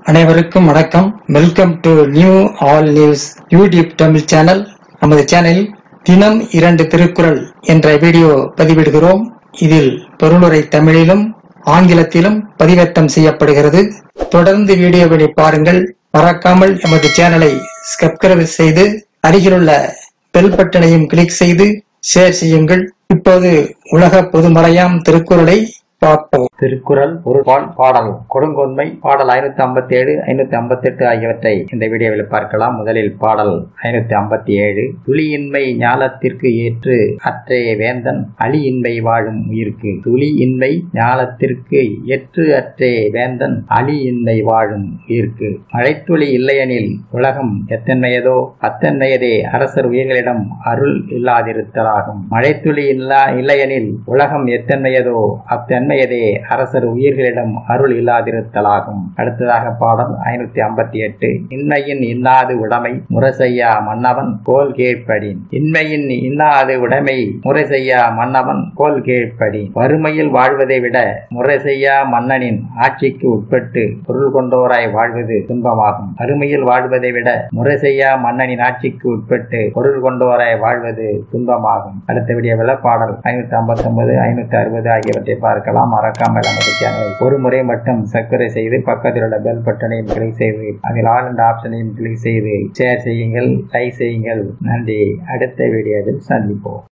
அனைவருக்கும் வணக்கம் welcome to new all news YouTube Tamil channel நமது சேனலில் தினம் இரண்டு திருக்குறள் என்ற வீடியோ பதிவிடுகிறோம் இதில் பொருளுரை தமிழிலும் ஆங்கிலத்திலும் பதிவேற்றம் செய்யப்படுகிறது தொடர்ந்து வீடியோவினை பாருங்கள் மறக்காமல் எமது சேனலை சப்ஸ்கிரைப் செய்து அருகிலுள்ள பெல் பட்டனையும் கிளிக் செய்து ஷேர் செய்யுங்கள் இப்போது உலக பொதுமறையாம் திருக்குறளை பார்ப்போம் திருக்குறள் ஒரு பால் பாடல் கொடுங்கொன்மை பாடல் ஐநூத்தி ஐம்பத்தி ஏழு ஐநூத்தி ஐம்பத்தி எட்டு ஆகியவற்றை இந்த வீடியோவில் பார்க்கலாம் முதலில் பாடல் ஐநூத்தி ஐம்பத்தி ஏழு துளியின்மை ஞாலத்திற்கு ஏற்று அற்றைய வேந்தன் அழியின்மை வாழும் உயிர்க்கு துளியின்மை ஞாலத்திற்கு ஏற்று அற்றைய வேந்தன் அழியின்மை வாழும் உயிர்க்கு மழைத்துளி இல்லையெனில் உலகம் எத்தன்மையதோ அத்தன்மையதே அரசர் உயிர்களிடம் அருள் இல்லாதிருத்தலாகும் மழைத்துளி இல்லா இல்லையெனில் உலகம் எத்தன்மையதோ அத்தன்மையதே அரசர் உயிர்களிடம் அருள் இல்லாதிருத்தலாகும் அடுத்ததாக பாடல் ஐநூத்தி ஐம்பத்தி எட்டு இன்மையின் இன்னாது உடைமை முரசையா மன்னவன் கோல் கீழ்ப்படின் இன்மையின் இன்னாது உடைமை முரசையா மன்னவன் கோல் கீழ்ப்படின் வறுமையில் வாழ்வதை விட முரசையா மன்னனின் ஆட்சிக்கு உட்பட்டு பொருள் கொண்டோராய் வாழ்வது துன்பமாகும் வறுமையில் வாழ்வதை விட முரசையா மன்னனின் ஆட்சிக்கு உட்பட்டு பொருள் கொண்டோராய் வாழ்வது துன்பமாகும் அடுத்த வீடியோவில் பாடல் ஐநூத்தி ஐம்பத்தி ஒன்பது ஐநூத்தி அறுபது ஆகியவற்றை பார்க்கலாம் மறக்காமல் நமது சேனலை ஒரு முறை மட்டும் சப்ஸ்கிரைப் செய்து பக்கத்தில் உள்ள பெல் பட்டனையும் கிளிக் செய்து அதில் ஆல் என்ற ஆப்ஷனையும் கிளிக் செய்து ஷேர் செய்யுங்கள் லைக் செய்யுங்கள் நன்றி அடுத்த வீடியோவில் சந்திப்போம்